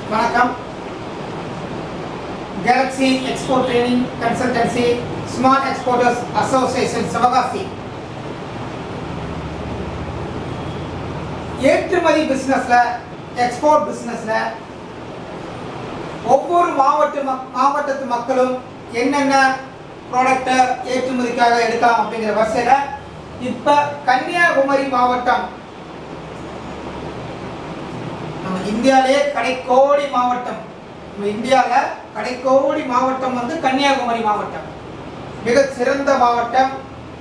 வணக்கம் Galaxy export training consultancy smart exporters association Sivakasi ஏற்றுமதி பிஸ்னஸில் எக்ஸ்போர்ட் பிஸ்னஸில் ஒவ்வொரு மாவட்ட மக் மாவட்டத்து மக்களும் என்னென்ன ப்ராடக்டை ஏற்றுமதிக்காக எடுக்கலாம் அப்படிங்கிற வரிசையில் இப்போ கன்னியாகுமரி மாவட்டம் நம்ம இந்தியாவிலே கடைக்கோடி மாவட்டம் நம்ம இந்தியாவில் கடைக்கோடி மாவட்டம் வந்து கன்னியாகுமரி மாவட்டம் மிக சிறந்த மாவட்டம்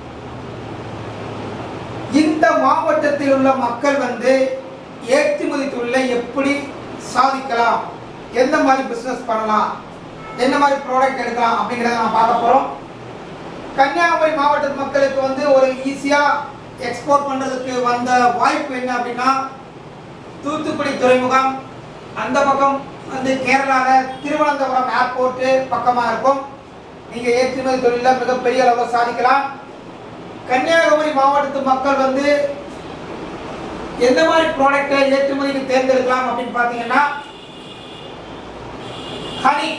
இந்த மாவட்டத்தில் உள்ள மக்கள் வந்து ஏற்றுமதி தொழிலை எப்படி சாதிக்கலாம் எந்த மாதிரி பிஸ்னஸ் பண்ணலாம் என்ன மாதிரி ப்ராடக்ட் எடுக்கலாம் அப்படிங்கிறத நான் பார்க்க போகிறோம் கன்னியாகுமரி மாவட்டத்து மக்களுக்கு வந்து ஒரு ஈஸியாக எக்ஸ்போர்ட் பண்ணுறதுக்கு வந்த வாய்ப்பு என்ன அப்படின்னா தூத்துக்குடி துறைமுகம் அந்த பக்கம் வந்து கேரளாவில் திருவனந்தபுரம் ஏர்போர்ட்டு பக்கமாக இருக்கும் நீங்கள் ஏற்றுமதி தொழிலில் மிகப்பெரிய அளவில் சாதிக்கலாம் கன்னியாகுமரி மாவட்டத்து மக்கள் வந்து எந்த மாதிரி ப்ராடக்டை ஏற்றுமதிக்கு தேர்ந்தெடுக்கலாம் அப்படின்னு பார்த்தீங்கன்னா ஹனி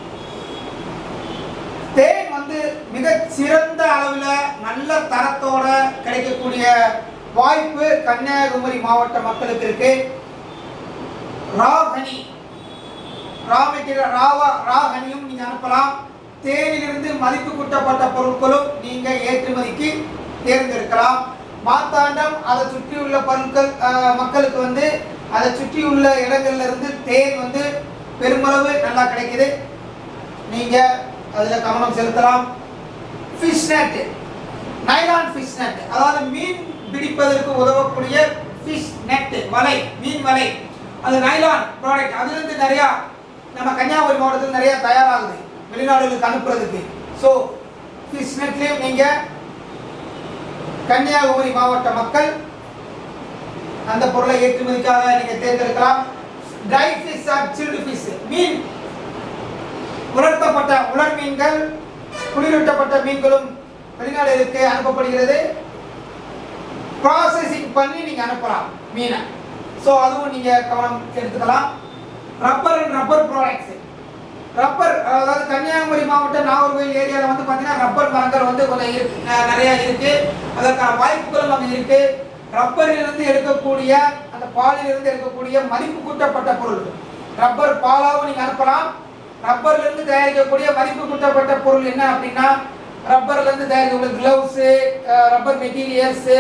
தேன் வந்து மிக சிறந்த அளவில் நல்ல தரத்தோட கிடைக்கக்கூடிய வாய்ப்பு கன்னியாகுமரி மாவட்ட மக்களுக்கு இருக்கு ரா ஹனி ரா மெட்டீரியல் ராவா ரா ஹனியும் நீங்கள் அனுப்பலாம் தேனிலிருந்து மதிப்பு கூட்டப்பட்ட பொருட்களும் நீங்கள் ஏற்றுமதிக்கு தேர்ந்தெடுக்கலாம் மாத்தாண்டம் அதை சுற்றியுள்ள பொருட்கள் அஹ், மக்களுக்கு வந்து அதை சுற்றியுள்ள இடங்கள்ல இருந்து தேன் வந்து பெருமளவு நல்லா கிடைக்குது நீங்கள் அதில் கவனம் செலுத்தலாம் fish net nylon fish net அதாவது மீன் பிடிப்பதற்கு உதவக்கூடிய ஃபிஷ் நெட் வலை மீன் வலை அது நைலான் ப்ராடக்ட் அதுலேருந்து நிறையா நம்ம கன்னியாகுமரி மாவட்டத்தில் நிறைய தயாராகுது வெளிநாடுகளுக்கு அனுப்புறதுக்கு ஸோ ஃபிஷ் நெட்லேயும் நீங்கள் கன்னியாகுமரி மாவட்ட மக்கள் அந்த பொருளை ஏற்றுமதிக்காக நீங்கள் தேர்ந்தெடுக்கலாம் dry fish or chilled fish மீன் உலர்த்தப்பட்ட உலர் மீன்கள் குளிரூட்டப்பட்ட மீன்களும் வெளிநாடுகளுக்கு அனுப்பப்படுகிறது ப்ராசஸிங் பண்ணி நீங்கள் அனுப்பலாம் மீனை ஸோ அதுவும் நீங்கள் கவனம் எடுத்துக்கலாம் rubber and rubber products rubber அதாவது கன்னியாகுமரி மாவட்டம் நாகர்கோவில் ஏரியாவில் வந்து பார்த்தீங்கன்னா ரப்பர் மரங்கள் வந்து கொஞ்சம் இருக்கு ந- நிறைய இருக்கு அதற்கான வாய்ப்புகளும் அங்கே இருக்கு ரப்பரிலிருந்து எடுக்கக்கூடிய அந்த பாலிலிருந்து எடுக்கக்கூடிய மதிப்பு கூட்டப்பட்ட பொருள் ரப்பர் பாலாவும் நீங்கள் அனுப்பலாம் ரப்பர்லேருந்து தயாரிக்கக்கூடிய மதிப்பு கூட்டப்பட்ட பொருள் என்ன அப்படின்னா ரப்பர்லேருந்து தயாரிக்கக்கூடிய gloves rubber materials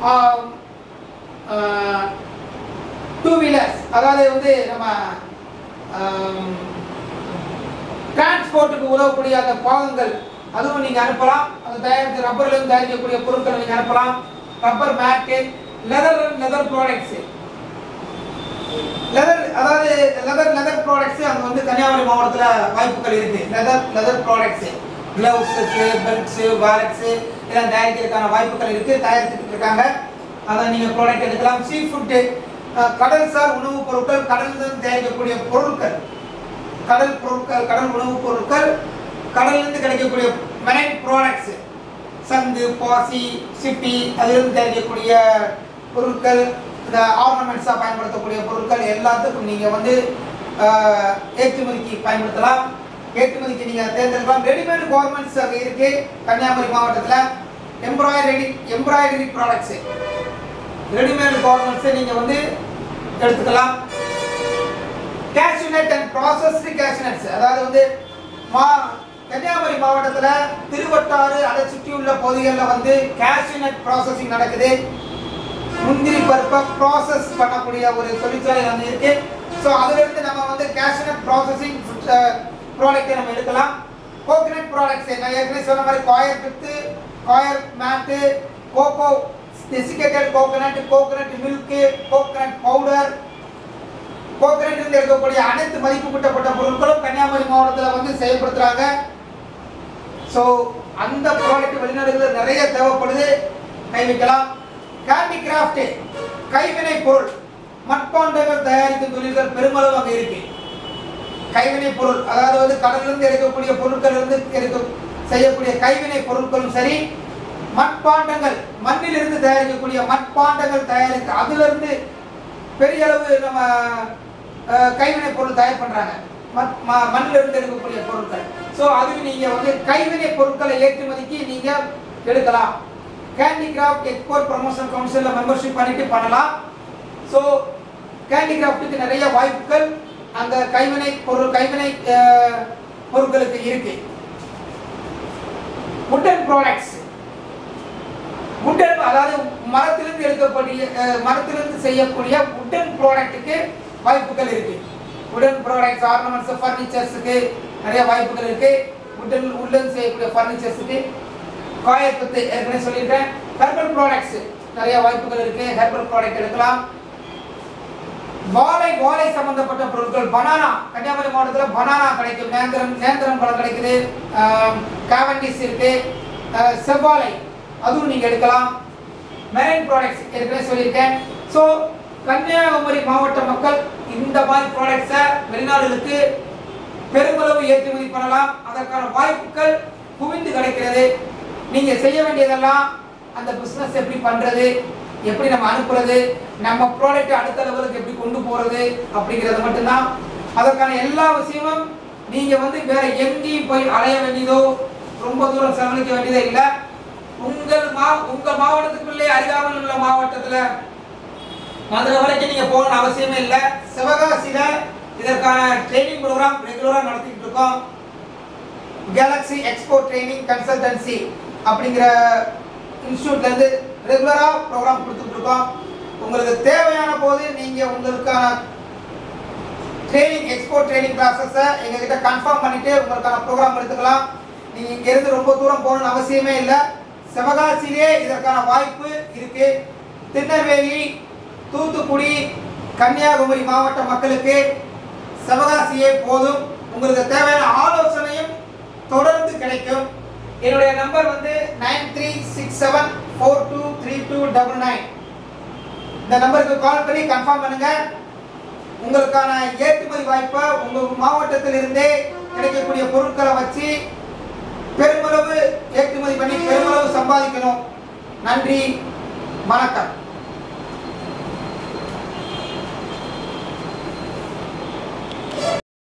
two wheelers அதாவது வந்து நம்ம டிரான்ஸ்போர்ட்டுக்கு உதவக்கூடிய அந்த பாகங்கள் அதுவும் நீங்கள் அனுப்பலாம் அது தயாரித்து ரப்பர்லேருந்து தயாரிக்கக்கூடிய பொருட்களை நீங்கள் அனுப்பலாம் rubber mat leather leather products leather அதாவது லெதர் லெதர் ப்ராடக்ட்ஸ் அங்கே வந்து கன்னியாகுமரி மாவட்டத்தில் வாய்ப்புகள் இருக்குது leather leather products gloves belts wallets இதெல்லாம் தயாரிக்கிறதுக்கான வாய்ப்புகள் இருக்குது தயாரித்துட்டு இருக்காங்க அதை நீங்கள் ப்ராடக்ட் எடுக்கலாம் சீ ஃபுட்டு கடல்சார் உணவுப் பொருட்கள் கடலிலிருந்து தயாரிக்கக்கூடிய பொருட்கள் கடல் பொருட்கள் கடல் உணவுப் பொருட்கள் கடல்லேருந்து கிடைக்கக்கூடிய மெரைன் ப்ராடக்ட்ஸு சங்கு பாசி சிப்பி அதிலிருந்து தயாரிக்கக்கூடிய பொருட்கள் இந்த ஆர்னமெண்ட்ஸாக பயன்படுத்தக்கூடிய பொருட்கள் எல்லாத்துக்கும் நீங்கள் வந்து ஆஹ், ஏற்றுமதிக்கு பயன்படுத்தலாம் ஏற்றுமதிக்கு நீங்கள் தேர்ந்தெடுக்கலாம் ரெடிமேட் கவர்மெண்ட்ஸ் அங்கே இருக்குது கன்னியாகுமரி மாவட்டத்தில் எம்ப்ராய்டரி எம்ப்ராய்டரி ப்ராடக்ட்ஸு ரெடிமேட் கவர்மெண்ட்ஸை நீங்கள் வந்து எடுத்துக்கலாம் கேஷ்யூநட் அண்ட் ப்ராசஸ்டு கேஷ்யூநட்ஸ் அதாவது வந்து மா கன்னியாகுமரி மாவட்டத்தில் திருவட்டாறு அதை சுற்றியுள்ள பகுதிகளில் வந்து கேஷ்யூநட் ப்ராசஸிங் நடக்குது முந்திரி பருப்பை ப்ராசஸ் பண்ணக்கூடிய ஒரு தொழிற்சாலை வந்து இருக்கு ஸோ அதிலிருந்து நம்ம வந்து கேஷ்யூநட் ப்ராசஸிங் ப்ராடக்ட்டை நம்ம எடுக்கலாம் கோகனட் ப்ராடக்ட்ஸ் நான் ஏற்கனவே சொன்ன மாதிரி coir pith coir mat coco desiccated coconut coconut milk coconut powder coconut இருந்து எடுக்கக்கூடிய அனைத்து மதிப்பு கூட்டப்பட்ட பொருட்களும் கன்னியாகுமரி மாவட்டத்தில் வந்து செயல்படுத்துறாங்க ஸோ அந்த ப்ராடக்ட் வெளிநாடுகளில் நிறைய தேவைப்படுது கை வைக்கலாம் ஹேண்டிகிராஃப்ட் கைவினை பொருள் மட்பாண்டங்கள் தயாரிக்கும் தொழில்கள் பெருமளவு அங்கே இருக்கு கைவினை பொருள் அதாவது வந்து கடலிலிருந்து எடுக்கக்கூடிய பொருட்கள் இருந்து எடுக்க செய்யக்கூடிய கைவினை பொருட்களும் சரி மட்பாண்டங்கள் மண்ணிலிருந்து தயாரிக்கக்கூடிய மட்பாண்டங்கள் தயாரிக்க அதிலிருந்து பெரிய அளவு நம்ம அஹ், கைவினை பொருள் தயார் பண்றாங்க மண்- ம- மண்ணில் இருந்து எடுக்கக்கூடிய பொருட்கள் ஸோ அதுக்கு நீங்க வந்து கைவினை பொருட்களை ஏற்றுமதிக்கு நீங்க எடுக்கலாம் கேண்டிகிராஃப்ட் எக்ஸ்போர்ட் ப்ரமோஷன் கவுன்சிலில் மெம்பர்ஷிப் பண்ணிட்டு பண்ணலாம் ஸோ கேண்டிகிராஃப்ட்டுக்கு நிறைய வாய்ப்புகள் அந்த கைவினை பொருள் கைவினை அஹ், பொருட்களுக்கு இருக்கு வுட்டன் ப்ராடக்ட்ஸ் வுட்டன் அதாவது மரத்திலிருந்து எடுக்கக்கூடிய அஹ், மரத்திலிருந்து செய்யக்கூடிய வுட்டன் ப்ராடக்ட்டுக்கு வாய்ப்புகள் இருக்கு வுடன் ப்ராடக்ட்ஸ் ஆர்னமெண்ட்ஸ் ஃபர்னிச்சர்ஸுக்கு நிறைய வாய்ப்புகள் இருக்கு வுட்டன் உட்டன் செய்யக்கூடிய ஃபர்னிச்சர்ஸுக்கு காயப்பத்து ஏற்கனவே சொல்லியிருக்கேன் ஹெர்பல் ப்ராடக்ட்ஸ் நிறைய வாய்ப்புகள் இருக்கு ஹெர்பல் ப்ராடக்ட் எடுக்கலாம் வாழை வாழை சம்பந்தப்பட்ட பொருட்கள் பனானா கன்னியாகுமரி மாவட்டத்தில் பனானா கிடைக்கும் நேந்திரம் நேந்திரம் பழம் கிடைக்குது காவண்டிஸ் இருக்கு ஆஹ் செவ்வாழை அதுவும் நீங்க எடுக்கலாம் மெரைன் ப்ராடக்ட்ஸ் ஏற்கனவே சொல்லியிருக்கேன் ஸோ கன்னியாகுமரி மாவட்ட மக்கள் இந்த மாதிரி ப்ராடக்ட்ஸை வெளிநாடுகளுக்கு பெருமளவு ஏற்றுமதி பண்ணலாம் அதற்கான வாய்ப்புகள் குவிந்து கிடைக்கிறது நீங்க செய்ய வேண்டியதெல்லாம் அந்த பிசினஸ் எப்படி பண்றது எப்படி நம்ம அனுப்புறது நம்ம ப்ராடக்ட் அடுத்த லெவலுக்கு எப்படி கொண்டு போறது அப்படிங்கிறது மட்டும்தான் அதற்கான எல்லா விஷயமும் நீங்க வந்து வேற எங்கேயும் போய் அலைய வேண்டியதோ ரொம்ப தூரம் செலவழிக்க வேண்டியதோ இல்லை உங்கள் மா உங்க மாவட்டத்துக்குள்ளே அருகாமல் உள்ள மாவட்டத்துல மதுரை வரைக்கும் நீங்க போகணும்னு அவசியமே இல்லை சிவகாசியில இதற்கான ட்ரைனிங் ப்ரோக்ராம் ரெகுலரா நடத்திட்டு இருக்கோம் கேலக்ஸி எக்ஸ்போ ட்ரைனிங் கன்சல்டன்சி அப்படிங்கிற இன்ஸ்டியூட்ல இருந்து ரெகுலரா ப்ரோக்ராம் கொடுத்துட்டு இருக்கோம் உங்களுக்கு தேவையான போது நீங்க உங்களுக்கான ட்ரைனிங் எக்ஸ்போ ட்ரைனிங் கிளாஸஸை எங்ககிட்ட கன்ஃபார்ம் பண்ணிட்டு உங்களுக்கான ப்ரோக்ராம் எடுத்துக்கலாம் நீங்க இங்க இருந்து ரொம்ப தூரம் போகணும்னு அவசியமே இல்லை சிவகாசியிலே இதற்கான வாய்ப்பு இருக்கு திருநெல்வேலி தூத்துக்குடி கன்னியாகுமரி மாவட்ட மக்களுக்கு சிவகாசியே போதும் உங்களுக்கு தேவையான ஆலோசனையும் தொடர்ந்து கிடைக்கும் என்னுடைய நம்பர் வந்து nine three six seven four two three two double nine இந்த நம்பருக்கு கால் பண்ணி கன்ஃபார்ம் பண்ணுங்க உங்களுக்கான ஏற்றுமதி வாய்ப்பை உங்க மாவட்டத்தில் இருந்தே கிடைக்கக்கூடிய பொருட்களை வச்சு பெருமளவு ஏற்றுமதி பண்ணி பெருமளவு சம்பாதிக்கணும் நன்றி வணக்கம்